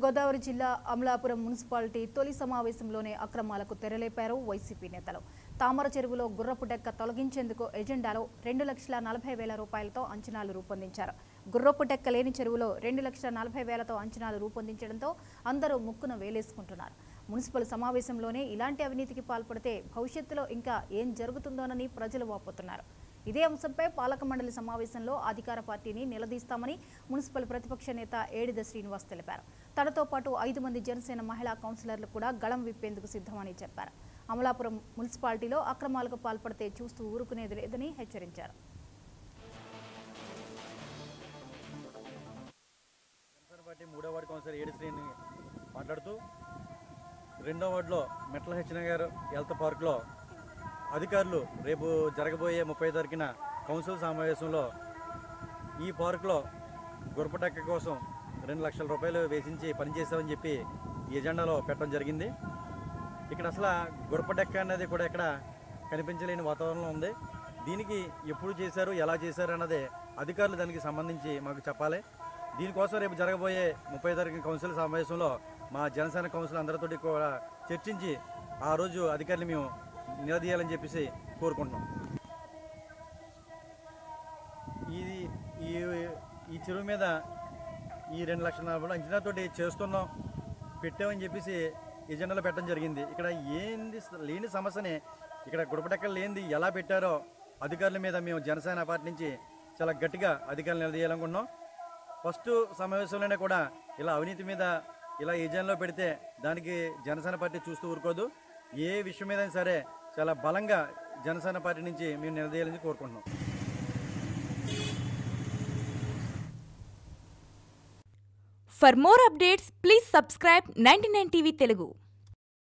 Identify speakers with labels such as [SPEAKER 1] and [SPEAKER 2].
[SPEAKER 1] గోదావరి జిల్లా అమలాపురం మున్సిపాలిటీ తొలి సమావేశంలోనే అక్రమాలకు తెరలేపారు వైసీపీ నేతలు తామర చెరువులో గుర్రపు డెక్క తొలగించేందుకు ఎజెండాలో రెండు లక్షల నలభై వేల రూపాయలతో అంచనాలు రూపొందించారు గుర్రపు డెక్క లేని చెరువులో రెండు లక్షల నలభై వేలతో అంచనాలు రూపొందించడంతో అందరూ ముక్కున వేలేసుకుంటున్నారు మున్సిపల్ సమావేశంలోనే ఇలాంటి అవినీతికి పాల్పడితే భవిష్యత్తులో ఇంకా ఏం జరుగుతుందోనని ప్రజలు వాపోతున్నారు ఇదే అంశంపై పాలక మండలి సమావేశంలో అధికార పార్టీని నిలదీస్తామని మున్సిపల్ ప్రతిపక్ష నేత ఏడిద శ్రీనివాస్ తెలిపారు తనతో పాటు ఐదు మంది జనసేన మహిళా కౌన్సిలర్లు కూడా గళం విప్పేందుకు సిద్ధమని చెప్పారు అమలాపురం మున్సిపాలిటీలో అక్రమాలకు పాల్పడితే చూస్తూ ఊరుకునేది లేదని హెచ్చరించారు
[SPEAKER 2] జనసేన పార్టీ మూడో వార్డు కౌన్సిలర్ ఏడు శ్రీని మాట్లాడుతూ రెండో వార్డులో మెట్ల హెచ్నగర్ హెల్త్ పార్క్లో అధికారులు రేపు జరగబోయే ముప్పై తారీఖున కౌన్సిల్ సమావేశంలో ఈ పార్కులో గురపటెక్క కోసం రెండు లక్షల రూపాయలు వేసించి పనిచేస్తామని చెప్పి ఈ ఎజెండాలో పెట్టడం జరిగింది ఇక్కడ అసలు గురపటెక్క అనేది కూడా ఇక్కడ కనిపించలేని వాతావరణంలో ఉంది దీనికి ఎప్పుడు చేశారు ఎలా చేశారు అన్నది అధికారులు దానికి సంబంధించి మాకు చెప్పాలి దీనికోసం రేపు జరగబోయే ముప్పై తారీఖు కౌన్సిల్ సమావేశంలో మా జనసేన కౌన్సిల్ అందరితోటి కూడా చర్చించి ఆ రోజు అధికారులు మేము నిలదీయాలని చెప్పేసి కోరుకుంటున్నాం ఇది ఈ ఈ చెరువు మీద ఈ రెండు లక్షల నలభై అంచనాతోటి చేస్తున్నాం పెట్టామని చెప్పేసి ఎజెండాలో పెట్టడం జరిగింది ఇక్కడ ఏంది లేని సమస్యని ఇక్కడ గుడపటెక్కలు లేనిది ఎలా పెట్టారో అధికారుల మీద మేము జనసేన పార్టీ నుంచి చాలా గట్టిగా అధికారులు నిలదీయాలనుకున్నాం ఫస్ట్ సమావేశంలోనే కూడా ఇలా అవినీతి మీద ఇలా ఎజెండాలో పెడితే దానికి జనసేన పార్టీ చూస్తూ ఊరుకోదు ఏ విషయం మీద సరే చాలా బలంగా జనసేన పార్టీ నుంచి మేము నిలదీయాలని కోరుకుంటున్నాం
[SPEAKER 3] For more updates, please subscribe 99 TV Telugu.